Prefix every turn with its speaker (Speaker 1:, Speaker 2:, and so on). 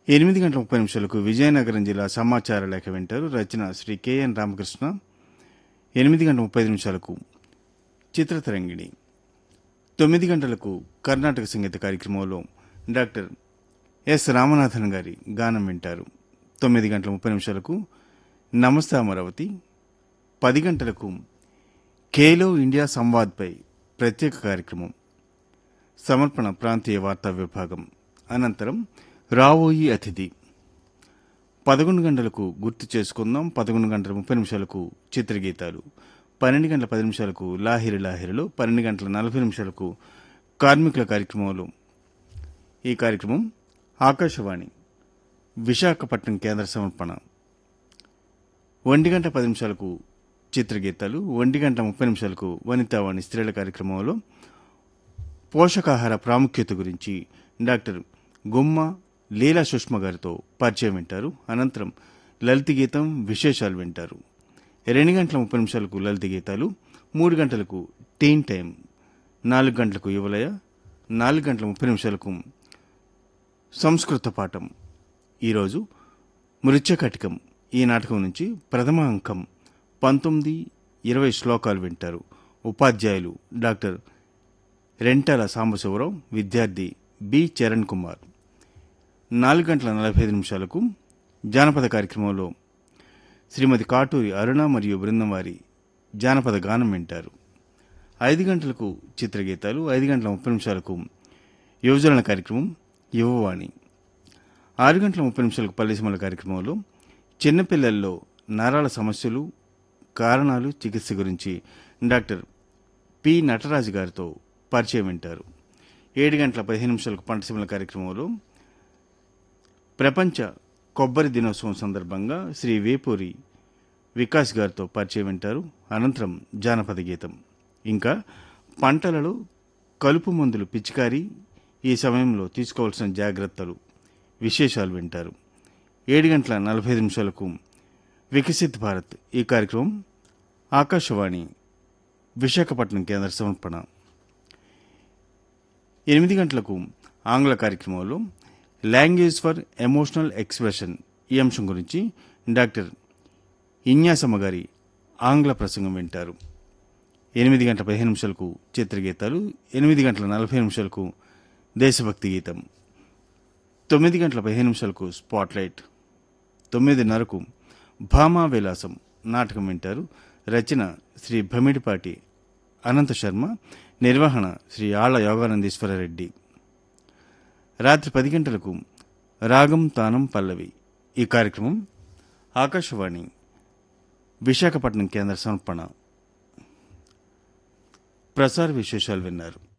Speaker 1: ఎనిమిది గంటల ముప్పై నిమిషాలకు విజయనగరం జిల్లా సమాచార లేఖ వింటారు రచన శ్రీ కెఎన్ రామకృష్ణ ఎనిమిది గంటల ముప్పై నిమిషాలకు చిత్రతరంగిణి తొమ్మిది గంటలకు కర్ణాటక సంగీత కార్యక్రమంలో డాక్టర్ ఎస్ రామనాథన్ గారి గానం వింటారు తొమ్మిది గంటల ముప్పై నిమిషాలకు నమస్తే అమరావతి పది గంటలకు ఖేలో ఇండియా సంవాద్పై ప్రత్యేక కార్యక్రమం సమర్పణ ప్రాంతీయ వార్తా విభాగం అనంతరం రావోయి అతిథి పదకొండు గంటలకు గుర్తు చేసుకుందాం పదకొండు గంటల ముప్పై నిమిషాలకు చిత్రగీతాలు పన్నెండు గంటల పది నిమిషాలకు లాహిరి లాహిరిలో పన్నెండు గంటల నలభై నిమిషాలకు కార్మికుల కార్యక్రమంలో ఈ కార్యక్రమం ఆకాశవాణి విశాఖపట్నం కేంద్ర సమర్పణ ఒంటి గంట పది నిమిషాలకు చిత్రగీతాలు ఒంటి గంట ముప్పై నిమిషాలకు వనితావాణి స్త్రీల కార్యక్రమంలో పోషకాహార ప్రాముఖ్యత గురించి డాక్టర్ గుమ్మ లీలా సుష్మ గారితో పరిచయం వింటారు అనంతరం లలిత గీతం విశేషాలు వింటారు రెండు గంటల ముప్పై నిమిషాలకు లలిత గీతాలు మూడు గంటలకు టీన్ టైం నాలుగు గంటలకు యువలయ నాలుగు గంటల ముప్పై నిమిషాలకు సంస్కృత పాఠం ఈరోజు మృత్యకటికం ఈ నాటకం నుంచి ప్రథమ అంకం పంతొమ్మిది ఇరవై శ్లోకాలు వింటారు ఉపాధ్యాయులు డాక్టర్ రెంటాల సాంబశివరావు విద్యార్థి బి చరణ్ కుమార్ నాలుగు గంటల నలభై ఐదు నిమిషాలకు జానపద కార్యక్రమంలో శ్రీమతి కాటూరి అరుణ మరియు బృందం వారి జానపద గానం వింటారు ఐదు గంటలకు చిత్రగీతాలు ఐదు గంటల ముప్పై నిమిషాలకు యువజనుల కార్యక్రమం యువవాణి ఆరు గంటల ముప్పై నిమిషాలకు పల్లెసీమల కార్యక్రమంలో చిన్నపిల్లల్లో నరాల సమస్యలు కారణాలు చికిత్స గురించి డాక్టర్ పి నటరాజు గారితో పరిచయం వింటారు ఏడు గంటల పదిహేను నిమిషాలకు పంటసీమల కార్యక్రమంలో ప్రపంచ కొబ్బరి దినోత్సవం సందర్భంగా శ్రీ వేపూరి వికాస్ గారితో పరిచయం వింటారు అనంతరం జానపద గీతం ఇంకా పంటలలో కలుపు మందులు పిచికారీ ఈ సమయంలో తీసుకోవాల్సిన జాగ్రత్తలు విశేషాలు వింటారు ఏడు గంటల నలభై ఐదు నిమిషాలకు వికసిత్ భారత్ ఈ కార్యక్రమం ఆకాశవాణి విశాఖపట్నం కేంద్ర సమర్పణ ఎనిమిది గంటలకు ఆంగ్ల కార్యక్రమంలో లాంగ్వేజ్ ఫర్ ఎమోషనల్ ఎక్స్ప్రెషన్ ఈ అంశం గురించి డాక్టర్ ఇన్యాసమ్మ గారి ఆంగ్ల ప్రసంగం వింటారు ఎనిమిది గంటల పదిహేను నిమిషాలకు చిత్రగీతాలు ఎనిమిది గంటల నలభై నిమిషాలకు దేశభక్తి గీతం తొమ్మిది గంటల పదిహేను నిమిషాలకు స్పాట్లైట్ తొమ్మిదిన్నరకు భామా విలాసం నాటకం వింటారు రచన శ్రీ భమిడిపాటి అనంత శర్మ నిర్వహణ శ్రీ ఆళ్ల యోగానందీశ్వరరెడ్డి రాత్రి పది గంటలకు రాగం తానం పల్లవి ఈ కార్యక్రమం ఆకాశవాణి విశాఖపట్నం కేంద్ర సమర్పణ ప్రసార విశేషాలు విన్నారు